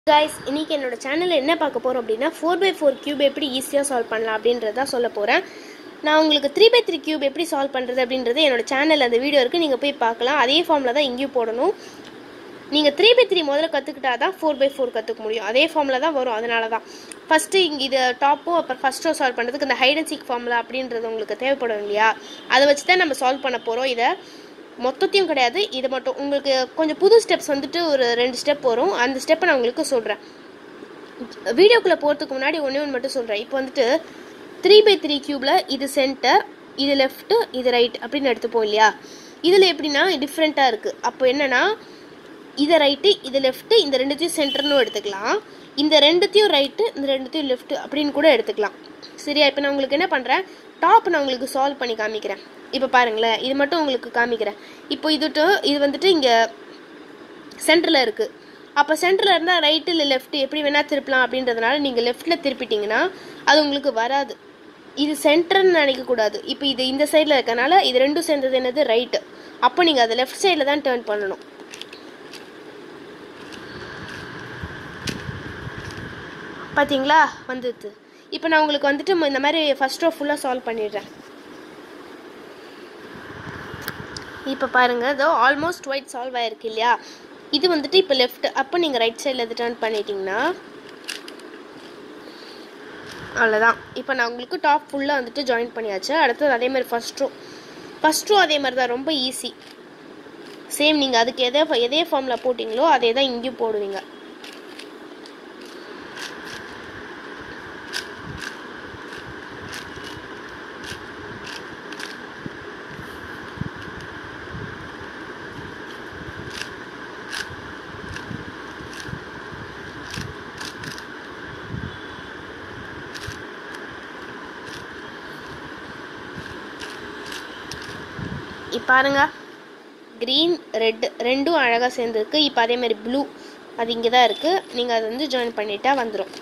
guys இன்னைக்கு என்னோட சேனலில் என்ன பார்க்க போகிறோம் அப்படின்னா ஃபோர் பை ஃபோர் கியூப் எப்படி ஈஸியாக சால்வ் பண்ணலாம் அப்படின்றத சொல்ல போகிறேன் நான் உங்களுக்கு த்ரீ பை த்ரீ கியூப் எப்படி சால்வ் பண்ணுறது அப்படின்றது என்னோட சேனலில் அந்த வீடியோ இருக்குது நீங்கள் போய் பார்க்கலாம் அதே ஃபார்மில் தான் இங்கேயும் போடணும் நீங்கள் த்ரீ பை த்ரீ முதல்ல கற்றுக்கிட்டா தான் ஃபோர் பை ஃபோர் கற்றுக்க முடியும் அதே ஃபார்மில் தான் வரும் அதனால தான் ஃபஸ்ட்டு இங்கே இது டாப்பும் அப்புறம் ஃபஸ்ட் ரோ சால்வ் பண்ணுறதுக்கு இந்த ஹைட் அண்ட் சீக் ஃபார்முலா அப்படின்றது உங்களுக்கு தேவைப்படும் இல்லையா அதை வச்சு தான் நம்ம சால்வ் பண்ண போகிறோம் இதை மொத்தத்தையும் கிடையாது இது மட்டும் உங்களுக்கு கொஞ்சம் புது ஸ்டெப்ஸ் வந்துட்டு ஒரு ரெண்டு ஸ்டெப் வரும் அந்த ஸ்டெப்பை நான் உங்களுக்கு சொல்கிறேன் வீடியோக்குள்ளே போகிறதுக்கு முன்னாடி ஒன்றே ஒன்று மட்டும் சொல்கிறேன் இப்போ வந்துட்டு த்ரீ பை த்ரீ க்யூப்பில் இது சென்டர் இது லெஃப்ட்டு இது ரைட் அப்படின்னு எடுத்துப்போம் இல்லையா இதில் எப்படின்னா டிஃப்ரெண்ட்டாக இருக்குது அப்போ என்னென்னா இதை ரைட்டு இது லெஃப்ட்டு இந்த ரெண்டுத்தையும் சென்டர்னு எடுத்துக்கலாம் இந்த ரெண்டுத்தையும் ரைட்டு இந்த ரெண்டுத்தையும் லெஃப்ட் அப்படின்னு கூட எடுத்துக்கலாம் சரியா இப்போ நான் உங்களுக்கு என்ன பண்ணுறேன் டாப் நான் உங்களுக்கு சால்வ் பண்ணி காமிக்கிறேன் இப்போ பாருங்களேன் இது மட்டும் உங்களுக்கு காமிக்கிறேன் இப்போ இதுட்டு இது வந்துட்டு இங்கே சென்டரில் இருக்குது அப்போ சென்டரில் இருந்தால் ரைட்டு இல்லை லெஃப்ட் எப்படி வேணால் திருப்பலாம் அப்படின்றதுனால நீங்கள் லெஃப்ட்டில் திருப்பிட்டீங்கன்னா அது உங்களுக்கு வராது இது சென்டர்னு நினைக்கக்கூடாது இப்போ இது இந்த சைடில் இருக்கனால இது ரெண்டும் சேர்ந்தது என்னது ரைட்டு அப்போ நீங்கள் அதை லெஃப்ட் சைடில் தான் டேர்ன் பண்ணணும் பார்த்தீங்களா வந்துடுது இப்போ நான் உங்களுக்கு வந்துட்டு இந்த மாதிரி ஃபஸ்ட் ரோ ஃபுல்லாக சால்வ் பண்ணிடுறேன் இப்போ பாருங்கள் இதோ ஆல்மோஸ்ட் ஒயிட் சால்வ் ஆயிருக்கு இல்லையா இது வந்துட்டு இப்போ லெஃப்ட் அப்போ நீங்கள் ரைட் சைடில் இது டர்ன் பண்ணிட்டீங்கன்னா அவ்வளோதான் இப்போ நான் உங்களுக்கு டாப் ஃபுல்லாக வந்துட்டு ஜாயின் பண்ணியாச்சு அடுத்தது அதே மாதிரி ஃபஸ்ட் ரோ ஃபஸ்ட் ரோ அதே மாதிரி தான் ரொம்ப ஈஸி சேம் நீங்கள் அதுக்கு எதே எதே ஃபார்மில் போட்டிங்களோ அதே தான் இங்கேயும் போடுவீங்க இப்போ பாருங்க க்ரீன் ரெட் ரெண்டும் அழகாக சேர்ந்துருக்கு இப்போ அதே மாதிரி ப்ளூ அது இங்கே தான் இருக்குது நீங்கள் அதை வந்து ஜாயின் பண்ணிட்டா வந்துடும்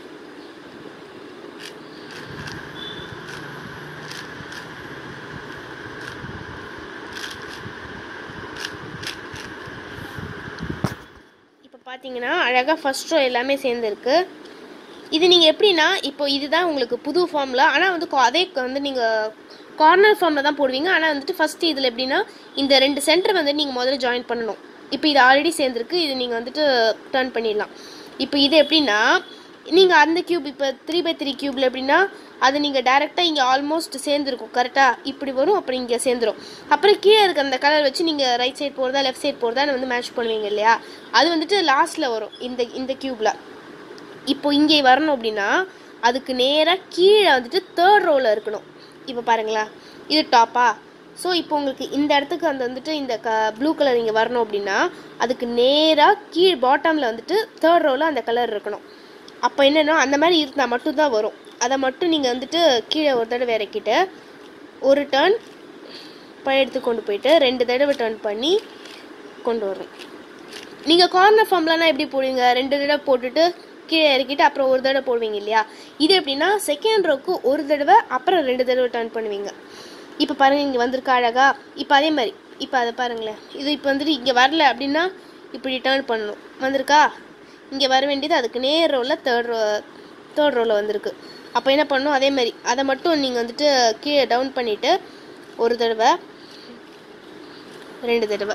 இப்போ பார்த்தீங்கன்னா அழகாக ஃபஸ்ட் ரோ எல்லாமே சேர்ந்துருக்கு இது நீங்கள் எப்படின்னா இப்போ இதுதான் உங்களுக்கு புது ஃபார்மில் ஆனால் வந்து கா- அதே வந்து நீங்கள் கார்னர் ஃபார்மில் தான் போடுவீங்க ஆனால் வந்துட்டு ஃபஸ்ட்டு இதில் எப்படின்னா இந்த ரெண்டு சென்டர் வந்து நீங்கள் முதல்ல ஜாயின் பண்ணணும் இப்போ இது ஆல்ரெடி சேர்ந்துருக்கு இது நீங்கள் வந்துட்டு டர்ன் பண்ணிடலாம் இப்போ இது எப்படின்னா நீங்கள் அந்த கியூப் இப்போ த்ரீ பை த்ரீ கியூப்பில் எப்படின்னா அது நீங்கள் டேரெக்டாக இங்கே ஆல்மோஸ்ட் சேர்ந்துருக்கும் கரெக்டாக இப்படி வரும் அப்புறம் இங்கே சேர்ந்துரும் அப்புறம் கீழே இருக்க அந்த கலர் வச்சு நீங்கள் ரைட் சைடு போகிறதா லெஃப்ட் சைடு போகிறதா வந்து மேட்ச் பண்ணுவீங்க இல்லையா அது வந்துட்டு லாஸ்ட்டில் வரும் இந்த இந்த கியூப்பில் இப்போ இங்கே வரணும் அப்படின்னா அதுக்கு நேராக கீழே வந்துட்டு தேர்ட் ரோவில் இருக்கணும் இப்போ பாருங்களா இது டாப்பா ஸோ இப்போ உங்களுக்கு இந்த இடத்துக்கு அந்த வந்துட்டு இந்த க ப்ளூ கலர் இங்கே வரணும் அப்படின்னா அதுக்கு நேராக கீழ் பாட்டமில் வந்துட்டு தேர்ட் ரோவில் அந்த கலர் இருக்கணும் அப்போ என்னென்னா அந்த மாதிரி இருந்தால் மட்டும்தான் வரும் அதை மட்டும் நீங்கள் வந்துட்டு கீழே ஒரு தடவை இறக்கிட்டு ஒரு டர்ன் எடுத்து கொண்டு போயிட்டு ரெண்டு தடவை டர்ன் பண்ணி கொண்டு வரணும் நீங்கள் கார்னர் ஃபார்ம்லனா எப்படி போடுவீங்க ரெண்டு தடவை போட்டுட்டு கீழே இறக்கிட்டு அப்புறம் ஒரு தடவை போடுவீங்க இல்லையா இது எப்படின்னா செகண்ட் ரோக்கு ஒரு தடவை அப்புறம் ரெண்டு தடவை டர்ன் பண்ணுவீங்க இப்போ பாருங்க இங்கே வந்திருக்கா அழகா இப்போ அதே மாதிரி இப்போ அதை பாருங்களேன் இது இப்போ வந்துட்டு இங்கே வரல அப்படின்னா இப்படி டர்ன் பண்ணணும் வந்திருக்கா இங்கே வர வேண்டியது அதுக்கு நேர் ரோவில் தேர்ட் ரோ தேர்ட் ரோவில் வந்திருக்கு அப்போ என்ன பண்ணணும் அதே மாதிரி அதை மட்டும் நீங்கள் வந்துட்டு கீழே டவுன் பண்ணிவிட்டு ஒரு தடவை ரெண்டு தடவை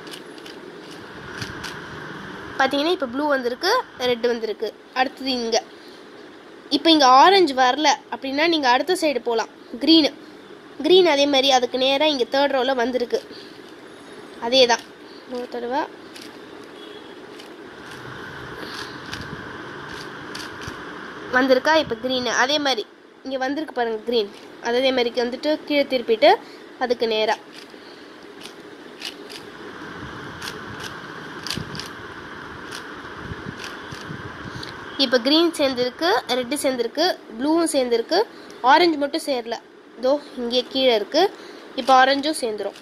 பார்த்தீங்கன்னா இப்போ ப்ளூ வந்திருக்கு ரெட் வந்திருக்கு அடுத்தது இங்கே இப்போ இங்கே ஆரஞ்சு வரல அப்படின்னா நீங்கள் அடுத்த சைடு போகலாம் க்ரீனு க்ரீன் அதே மாதிரி அதுக்கு நேராக இங்கே தேர்ட் ரோவில் வந்திருக்கு அதே தான் ஒரு தடவை வந்திருக்கா இப்போ க்ரீனு அதே மாதிரி இங்கே வந்திருக்கு பாருங்கள் க்ரீன் அதே மாதிரிக்கு வந்துட்டு கீழே திருப்பிட்டு அதுக்கு நேராக இப்போ க்ரீன் சேர்ந்துருக்கு ரெட்டு சேர்ந்துருக்கு ப்ளூவும் சேர்ந்துருக்கு ஆரஞ்சு மட்டும் சேரல இதோ இங்கே கீழே இருக்கு இப்போ ஆரஞ்சும் சேர்ந்துரும்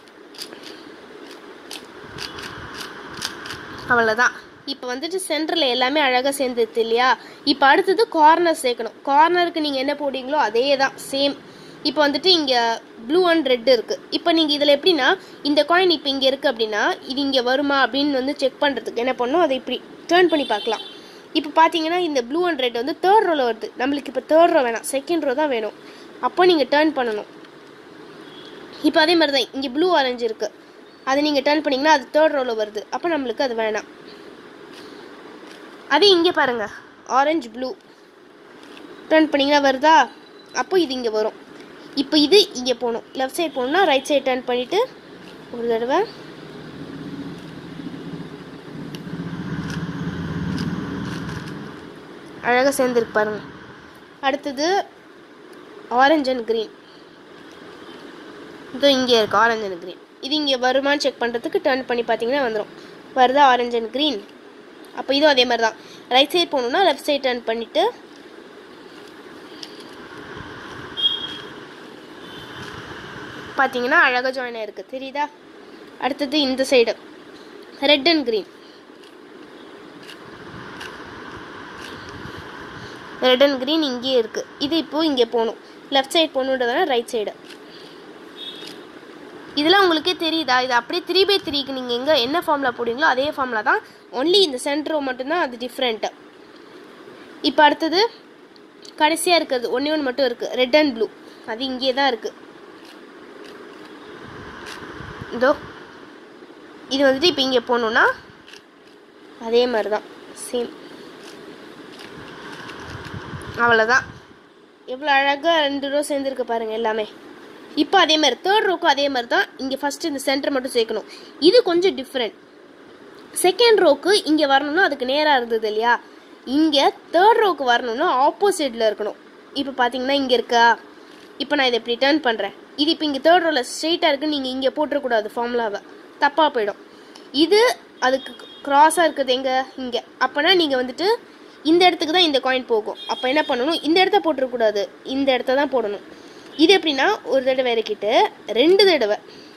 அவ்வளோதான் இப்போ வந்துட்டு சென்டரில் எல்லாமே அழகாக சேர்ந்துருது இல்லையா இப்போ அடுத்தது கார்னர் சேர்க்கணும் கார்னருக்கு நீங்கள் என்ன போடுவீங்களோ அதே தான் சேம் இப்போ வந்துட்டு இங்கே ப்ளூ அண்ட் ரெட் இருக்குது இப்போ நீங்கள் இதில் எப்படின்னா இந்த காயின் இப்போ இங்கே இருக்குது அப்படின்னா இது இங்கே வருமா அப்படின்னு வந்து செக் பண்ணுறதுக்கு என்ன பண்ணணும் அதை இப்படி டேர்ன் பண்ணி பார்க்கலாம் இப்போ பார்த்தீங்கன்னா இந்த ப்ளூ அண்ட் ரெட் வந்து தேர்ட் ரோவில் வருது நம்மளுக்கு இப்போ தேர்ட் ரோ வேணாம் செகண்ட் ரோ தான் வேணும் அப்போ நீங்கள் டேர்ன் பண்ணணும் இப்போ அதே மாதிரி தான் இங்கே ப்ளூ ஆரஞ்சு இருக்குது அதை நீங்கள் டேர்ன் பண்ணிங்கன்னா அது தேர்ட் ரோவில் வருது அப்போ நம்மளுக்கு அது வேணாம் அதே இங்கே பாருங்கள் ஆரஞ்சு ப்ளூ டேர்ன் பண்ணிங்கன்னா வருதா அப்போ இது இங்கே வரும் இப்போ இது இங்கே போகணும் லெஃப்ட் சைடு போகணும்னா ரைட் சைடு டேர்ன் பண்ணிவிட்டு ஒரு தடவை அழகாக சேர்ந்துருக்கு பாருங்க அடுத்தது ஆரஞ்ச் அண்ட் க்ரீன் இதோ இங்கே இருக்குது ஆரஞ்ச் அண்ட் க்ரீன் இது இங்கே வருமான்னு செக் பண்ணுறதுக்கு டர்ன் பண்ணி பார்த்தீங்கன்னா வந்துடும் வருதா ஆரஞ்ச் அண்ட் க்ரீன் அப்போ இதுவும் அதே மாதிரி தான் ரைட் சைடு போகணுன்னா லெஃப்ட் சைடு டர்ன் பண்ணிவிட்டு பார்த்தீங்கன்னா அழகாக ஜாயின் ஆயிருக்கு தெரியுதா அடுத்தது இந்த side red and green red and green இங்கேயே இருக்குது இது இப்போ இங்கே போகணும் லெஃப்ட் சைடு போகணுன்றதுனால ரைட் சைடு இதெல்லாம் உங்களுக்கே தெரியுதா இது அப்படியே த்ரீ பை த்ரீக்கு நீங்கள் எங்கே என்ன ஃபார்மில் போடுவீங்களோ அதே ஃபார்மில் தான் ஒன்லி இந்த சென்டரோ மட்டும்தான் அது டிஃப்ரெண்ட்டு இப்போ அடுத்தது கடைசியாக இருக்கிறது ஒன்றே ஒன்று மட்டும் இருக்குது ரெட் அண்ட் ப்ளூ அது இங்கே தான் இருக்குது இதோ இது வந்துட்டு இப்போ இங்கே போகணுன்னா அதே மாதிரி தான் சேம் அவ்வளோதான் எவ்வளோ அழகாக ரெண்டு ரோ சேர்ந்துருக்கு பாருங்கள் எல்லாமே இப்போ அதே மாதிரி தேர்ட் ரோக்கும் அதே மாதிரி தான் இங்கே ஃபஸ்ட்டு இந்த சென்டர் மட்டும் சேர்க்கணும் இது கொஞ்சம் டிஃப்ரெண்ட் செகண்ட் ரோக்கு இங்கே வரணும்னா அதுக்கு நேராக இருந்தது இல்லையா இங்கே தேர்ட் ரோக்கு வரணும்னா ஆப்போசிட்டில் இருக்கணும் இப்போ பார்த்தீங்கன்னா இங்கே இருக்கா இப்போ நான் இதை இப்படி டேர்ன் பண்ணுறேன் இது இப்போ இங்கே தேர்ட் ரோவில் ஸ்ட்ரெயிட்டாக இருக்குது நீங்கள் இங்கே போட்டுறக்கூடாது ஃபார்முலாவை தப்பாக போயிடும் இது அதுக்கு க்ராஸாக இருக்குது எங்கே இங்கே அப்போனா நீங்கள் வந்துட்டு இந்த இடத்துக்கு தான் இந்த காயின் போகும் அப்போ என்ன பண்ணணும் இந்த இடத்த போட்டுறக்கூடாது இந்த இடத்த தான் போடணும் இது எப்படின்னா ஒரு தடவை இறக்கிட்டு ரெண்டு தடவை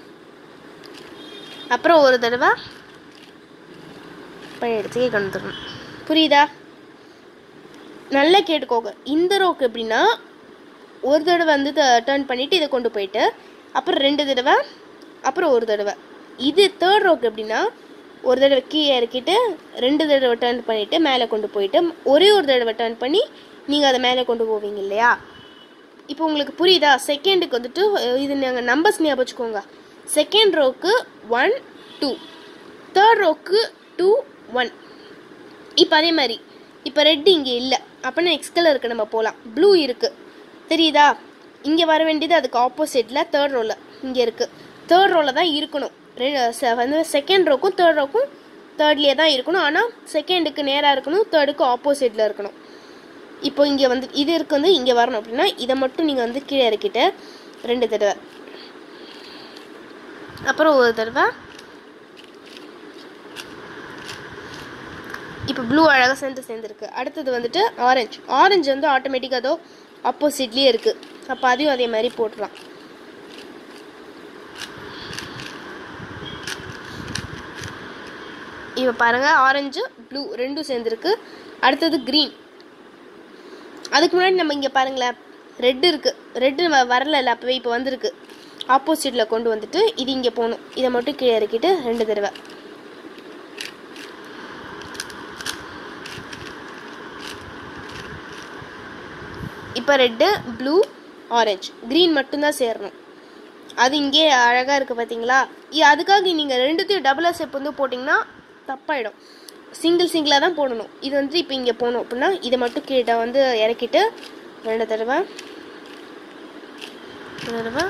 அப்புறம் ஒரு தடவை பழைய இடத்துக்கே கொண்டு வந்துடணும் புரியுதா நல்லா கேட்டுக்கோங்க இந்த ரோக்கு எப்படின்னா ஒரு தடவை வந்து டேர்ன் பண்ணிவிட்டு இதை கொண்டு போயிட்டு அப்புறம் ரெண்டு தடவை அப்புறம் ஒரு தடவை இது தேர்ட் ரோக்கு எப்படின்னா ஒரு தடவை கீழே இறக்கிட்டு ரெண்டு தடவை டேர்ன் பண்ணிவிட்டு மேலே கொண்டு போயிட்டு ஒரே ஒரு தடவை டேர்ன் பண்ணி நீங்கள் அதை மேலே கொண்டு போவீங்க இல்லையா இப்போ உங்களுக்கு புரியுதா செகண்டுக்கு வந்துட்டு அஹ், இது நாங்கள் நம்பர்ஸ் ஞாபகம் வச்சுக்கோங்க செகண்ட் ரோக்கு ஒன் டூ தேர்ட் ரோக்கு டூ ஒன் இப்போ அதே மாதிரி இப்போ ரெட் இங்கே இல்லை அப்படின்னா நெக்ஸ்ட் கலருக்கு நம்ம போகலாம் ப்ளூ இருக்குது தெரியுதா இங்கே வர வேண்டியது அதுக்கு ஆப்போசிட்டில் தேர்ட் ரோவில் இங்கே இருக்குது தேர்ட் ரோவில் தான் இருக்கணும் ரெ- ச- வந்து செகண்ட் ரோக்கும் தேர்ட் ரோக்கும் தேர்ட்லேயே தான் இருக்கணும் ஆனால் செகண்டுக்கு நேராக இருக்கணும் தேர்டுக்கு ஆப்போசிட்டில் இருக்கணும் இப்போ இங்கே வந்து இது இருக்கு வந்து இங்கே வரணும் அப்படின்னா இதை மட்டும் நீங்கள் வந்து கீழே இறக்கிட்டு ரெண்டு தடவை அப்புறம் ஒரு தடவை இப்போ ப்ளூ அழகாக சேர்ந்து சேர்ந்துருக்கு அடுத்தது வந்துட்டு ஆரஞ்சு ஆரஞ்சு வந்து ஆட்டோமேட்டிக்காக அதோ ஆப்போசிட்லேயே இருக்குது அப்போ அதையும் அதே மாதிரி போட்டுடலாம் இப்போ பாருங்கள் ஆரஞ்சு ப்ளூ ரெண்டும் சேர்ந்துருக்கு அடுத்தது க்ரீன் அதுக்கு முன்னாடி நம்ம இங்கே பாருங்களேன் ரெட் இருக்குது ரெட்டு நம்ம வரல இல்லை அப்போவே இப்போ வந்திருக்கு ஆப்போசிட்டில் கொண்டு வந்துட்டு இது இங்கே போகணும் இதை மட்டும் கீழே இறக்கிட்டு ரெண்டு தடவை இப்போ ரெட்டு ப்ளூ ஆரஞ்சு க்ரீன் மட்டும்தான் சேரணும் அது இங்கே அழகாக இருக்குது பார்த்தீங்களா இ- அதுக்காக நீங்கள் ரெண்டுத்தையும் டபுளாக ஸ்டெப் வந்து போட்டிங்கன்னா தப்பாயிடும் சிங்கிள் சிங்கிளாக தான் போடணும் இது வந்து இப்போ இங்கே போகணும் அப்படின்னா இதை மட்டும் கீழே வந்து இறக்கிட்டு ரெண்டு தடவை ஒரு தடவை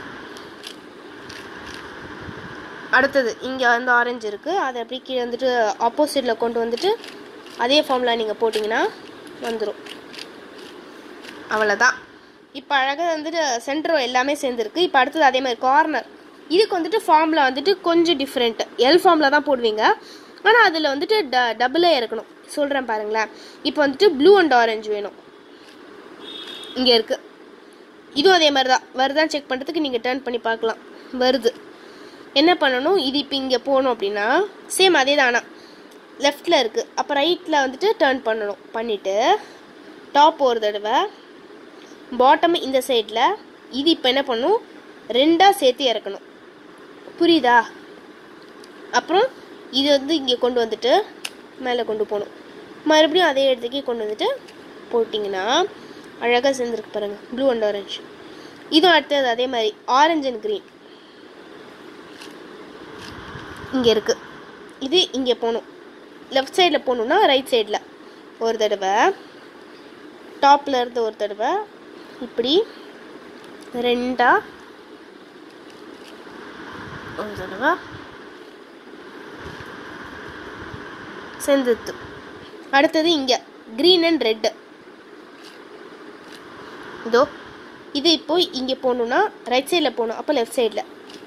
அடுத்தது இங்கே வந்து ஆரஞ்சு இருக்குது அதை அப்படியே கீழே வந்துட்டு ஆப்போசிட்டில் கொண்டு வந்துட்டு அதே ஃபார்மில் நீங்கள் போட்டிங்கன்னா வந்துடும் அவ்வளோதான் இப்போ அழகாக வந்துட்டு சென்டர் எல்லாமே சேர்ந்துருக்கு இப்போ அடுத்தது அதே மாதிரி கார்னர் இதுக்கு வந்துட்டு ஃபார்மில் வந்துட்டு கொஞ்சம் டிஃப்ரெண்ட் எல் ஃபார்மில் தான் போடுவீங்க ஆனால் அதில் வந்துட்டு ட டபுளாக இருக்கணும் சொல்கிறேன் பாருங்களேன் இப்போ வந்துட்டு ப்ளூ அண்ட் ஆரஞ்சு வேணும் இங்கே இருக்குது இதுவும் அதே மாதிரி தான் வருதான்னு செக் பண்ணுறதுக்கு நீங்கள் டர்ன் பண்ணி பார்க்கலாம் வருது என்ன பண்ணணும் இது இப்போ இங்கே போகணும் அப்படின்னா சேம் அதே தான் ஆனால் லெஃப்டில் இருக்குது அப்போ ரைட்டில் வந்துட்டு டர்ன் பண்ணணும் பண்ணிவிட்டு டாப் ஒரு தடவை பாட்டம் இந்த சைடில் இது இப்போ என்ன பண்ணும் ரெண்டாக சேர்த்து இறக்கணும் புரியுதா அப்புறம் இது வந்து இங்கே கொண்டு வந்துட்டு மேலே கொண்டு போகணும் மறுபடியும் அதே இடத்துக்கே கொண்டு வந்துட்டு போட்டிங்கன்னா அழகாக சேர்ந்துருக்கு பாருங்கள் ப்ளூ அண்ட் ஆரஞ்சு இதுவும் அடுத்தது அதே மாதிரி ஆரஞ்சு அண்ட் க்ரீன் இங்கே இருக்குது இது இங்கே போகணும் லெஃப்ட் சைடில் போகணுன்னா ரைட் சைடில் ஒரு தடவை டாப்பில் இருந்து ஒரு தடவை இப்படி ரெண்டா ஒரு தடவை செந்துத்து அடுத்தது இங்கே க்ரீன் அண்ட் ரெட்டு இதோ இது இப்போ இங்கே போகணுன்னா ரைட் சைடில் போகணும் அப்போ லெஃப்ட் சைடில்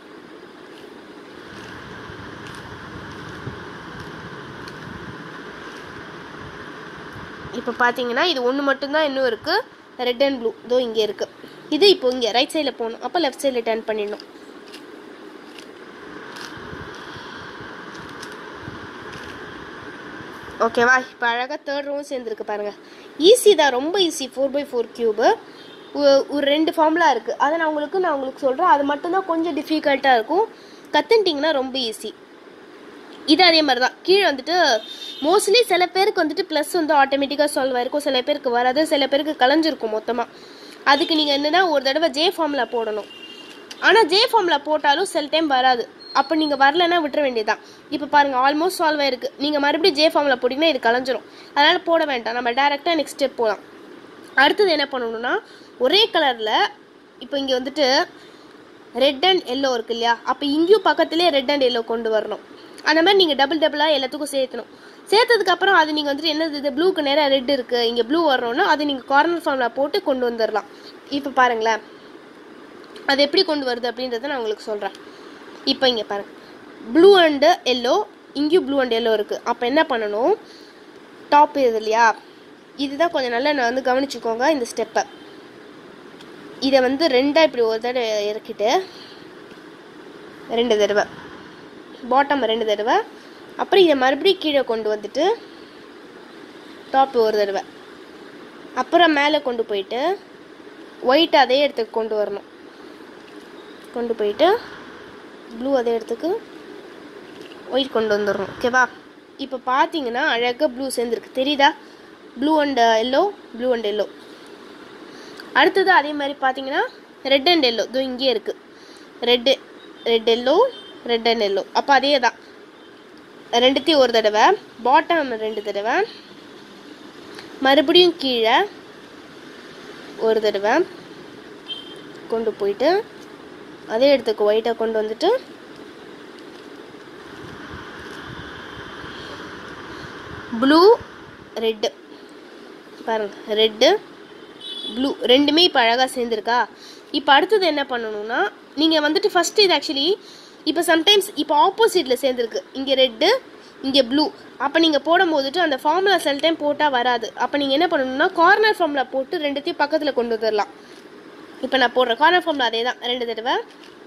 இப்போ பார்த்தீங்கன்னா இது ஒன்று மட்டும்தான் இன்னும் இருக்குது ரெட் அண்ட் ப்ளூ இதோ இங்கே இருக்குது இது இப்போ இங்கே ரைட் சைடில் போகணும் அப்போ லெஃப்ட் சைடில் டர்ன் பண்ணிடணும் ஓகேவா இப்போ அழகாக தேர்ட் ரோவும் சேர்ந்துருக்கு பாருங்கள் ஈஸி தான் ரொம்ப easy four by four cube ஒரு ரெண்டு ஃபார்முலா இருக்குது அதை நான் உங்களுக்கு நான் உங்களுக்கு சொல்கிறேன் அது மட்டும்தான் கொஞ்சம் டிஃபிகல்ட்டாக இருக்கும் கற்றுன்ட்டிங்கன்னா ரொம்ப ஈஸி இது அதே மாதிரி தான் கீழே வந்துட்டு மோஸ்ட்லி சில பேருக்கு வந்துட்டு ப்ளஸ் வந்து ஆட்டோமேட்டிக்காக சால்வ் ஆயிருக்கும் சில பேருக்கு வராது சில பேருக்கு கலைஞ்சிருக்கும் மொத்தமாக அதுக்கு நீங்கள் என்னென்னா ஒரு தடவை ஜே ஃபார்மில் போடணும் ஆனால் ஜே ஃபார்மில் போட்டாலும் சில டைம் வராது அப்போ நீங்கள் வரலன்னா விட்டுற வேண்டியதுதான் இப்போ பாருங்கள் ஆல்மோஸ்ட் சால்வ் ஆயிருக்கு நீங்கள் மறுபடியும் ஜே ஃபார்மில் போட்டிங்கன்னா இது கலைஞ்சிரும் அதனால் போட வேண்டாம் நம்ம டேரெக்டாக நெக்ஸ்ட் ஸ்டெப் போகலாம் அடுத்தது என்ன பண்ணணும்னா ஒரே கலரில் இப்போ இங்கே வந்துட்டு ரெட் அண்ட் எல்லோ இருக்கு இல்லையா அப்போ இங்கேயும் பக்கத்துலேயே ரெட் அண்ட் எல்லோ கொண்டு வரணும் அந்த மாதிரி நீங்கள் டபுள் டபுளாக எல்லாத்துக்கும் சேர்த்தணும் சேர்த்ததுக்கப்புறம் அது நீங்கள் வந்துட்டு என்னது இது ப்ளூக்கு நேராக ரெட் இருக்குது இங்கே ப்ளூ வரணும்னா அது நீங்கள் கார்னர் ஃபார்மில் போட்டு கொண்டு வந்துடலாம் இப்போ பாருங்களேன் அது எப்படி கொண்டு வருது அப்படின்றத நான் உங்களுக்கு சொல்கிறேன் இப்போ இங்கே பாருங்க ப்ளூ அண்டு எல்லோ இங்கேயும் ப்ளூ அண்ட் எல்லோ இருக்குது அப்போ என்ன பண்ணணும் டாப் இது இல்லையா இதுதான் கொஞ்சம் நல்லா நான் வந்து கவனிச்சுக்கோங்க இந்த ஸ்டெப்பை இதை வந்து ரெண்டாக இப்படி ஒரு தடவை இறக்கிட்டு ரெண்டு தடவை பாட்டம் ரெண்டு தடவை அப்புறம் இதை மறுபடியும் கீழே கொண்டு வந்துட்டு டாப் ஒரு தடவை அப்புறம் மேலே கொண்டு போயிட்டு ஒயிட் அதே இடத்துக்கு கொண்டு வரணும் கொண்டு போயிட்டு ப்ளூ அதே இடத்துக்கு ஒயிட் கொண்டு வந்துடணும் ஓகேவா இப்போ பார்த்தீங்கன்னா அழகாக ப்ளூ சேர்ந்துருக்கு தெரியுதா blue and yellow blue and yellow அடுத்தது அதே மாதிரி பார்த்தீங்கன்னா ரெட் அண்ட் எல்லோ இதோ இங்கேயே இருக்குது red red yellow red and yellow அப்போ அதே தான் ரெண்டுத்தையும் ஒரு தடவை பாட்டம் ரெண்டு தடவை மறுபடியும் கீழே ஒரு தடவை கொண்டு போயிட்டு அதே இடத்துக்கு ஒயிட்டாக கொண்டு வந்துட்டு ப்ளூ ரெட்டு பாருங்க ரெட்டு ப்ளூ ரெண்டுமே இப்போ அழகாக சேர்ந்துருக்கா இப்போ அடுத்தது என்ன பண்ணணும்னா நீங்கள் வந்துட்டு ஃபஸ்ட்டு இது ஆக்சுவலி இப்போ சம்டைம்ஸ் இப்போ ஆப்போசிட்டில் சேர்ந்துருக்கு இங்கே ரெட்டு இங்கே ப்ளூ அப்போ நீங்கள் போடும்போதுட்டு அந்த ஃபார்முலா சில டைம் போட்டால் வராது அப்போ நீங்கள் என்ன பண்ணணும்னா கார்னர் ஃபார்முலா போட்டு ரெண்டுத்தையும் பக்கத்தில் கொண்டு வந்துடலாம் இப்போ நான் போடுறேன் கார்னர் ஃபார்முலா அதே தான் ரெண்டு தடவை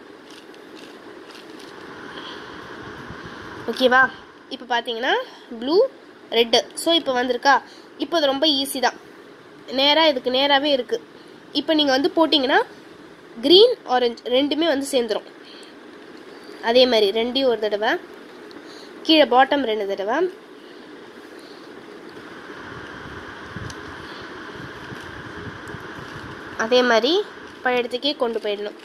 ஓகேவா இப்போ பார்த்தீங்கன்னா ப்ளூ ரெட்டு ஸோ இப்போ வந்திருக்கா இப்போ இது ரொம்ப ஈஸி தான் நேராக இதுக்கு நேராகவே இருக்குது இப்போ நீங்கள் வந்து போட்டிங்கன்னா க்ரீன் ஆரஞ்சு ரெண்டுமே வந்து சேர்ந்துரும் அதே மாதிரி ரெண்டையும் ஒரு தடவை கீழே பாட்டம் ரெண்டு தடவை அதே மாதிரி பழைய இடத்துக்கே கொண்டு போயிடணும்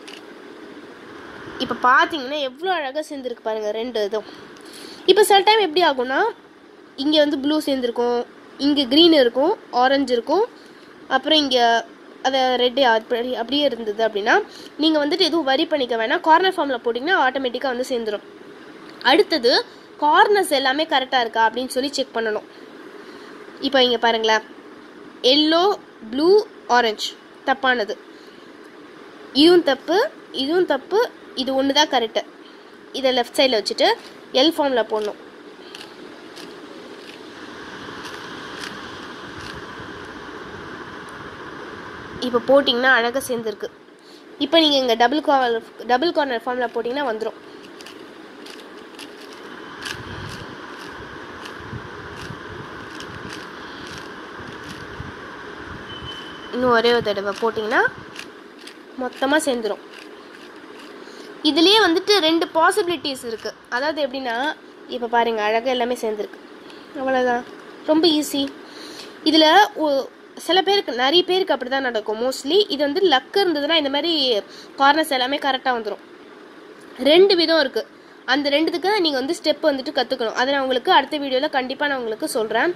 இப்போ பார்த்தீங்கன்னா எவ்வளோ அழகாக சேர்ந்துருக்கு பாருங்கள் ரெண்டு இதுவும் இப்போ சில டைம் எப்படி ஆகும்னா இங்கே வந்து ப்ளூ சேர்ந்துருக்கும் இங்கே க்ரீன் இருக்கும் ஆரஞ்சு இருக்கும் அப்புறம் இங்கே அதை ரெட்டு அப்படி அப்படியே இருந்தது அப்படின்னா நீங்கள் வந்துட்டு எதுவும் வரி பண்ணிக்க வேணாம் கார்னர் ஃபார்மில் போட்டிங்கன்னா ஆட்டோமேட்டிக்காக வந்து சேர்ந்துடும் அடுத்தது கார்னர்ஸ் எல்லாமே கரெக்டாக இருக்கா அப்படின்னு சொல்லி செக் பண்ணணும் இப்போ இங்கே பாருங்களேன் எல்லோ ப்ளூ ஆரஞ்சு தப்பானது இதுவும் தப்பு இதுவும் தப்பு இது ஒன்று தான் கரெக்டு இதை லெஃப்ட் சைடில் வச்சுட்டு எல் ஃபார்மில் போடணும் இப்போ போட்டிங்கன்னா அழகாக சேர்ந்துருக்கு இப்போ நீங்கள் இங்கே டபுள் கார்னர் டபுள் கார்னர் ஃபார்மில் போட்டிங்கன்னா வந்துடும் இன்னும் ஒரே ஒரு தடவை போட்டிங்கன்னா மொத்தமாக சேர்ந்துடும் இதுலேயே வந்துட்டு ரெண்டு பாசிபிலிட்டிஸ் இருக்குது அதாவது எப்படின்னா இப்போ பாருங்கள் அழகாக எல்லாமே சேர்ந்துருக்கு அவ்வளோதான் ரொம்ப ஈஸி இதில் சில பேருக்கு நிறைய பேருக்கு அப்படி தான் நடக்கும் மோஸ்ட்லி இது வந்து லக்கு இருந்ததுன்னா இந்த மாதிரி கார்னர்ஸ் எல்லாமே கரெக்டாக வந்துடும் ரெண்டு விதம் இருக்குது அந்த ரெண்டுத்துக்கு நீங்கள் வந்து ஸ்டெப் வந்துட்டு கற்றுக்கணும் அதை நான் உங்களுக்கு அடுத்த வீடியோவில் கண்டிப்பாக நான் உங்களுக்கு சொல்கிறேன்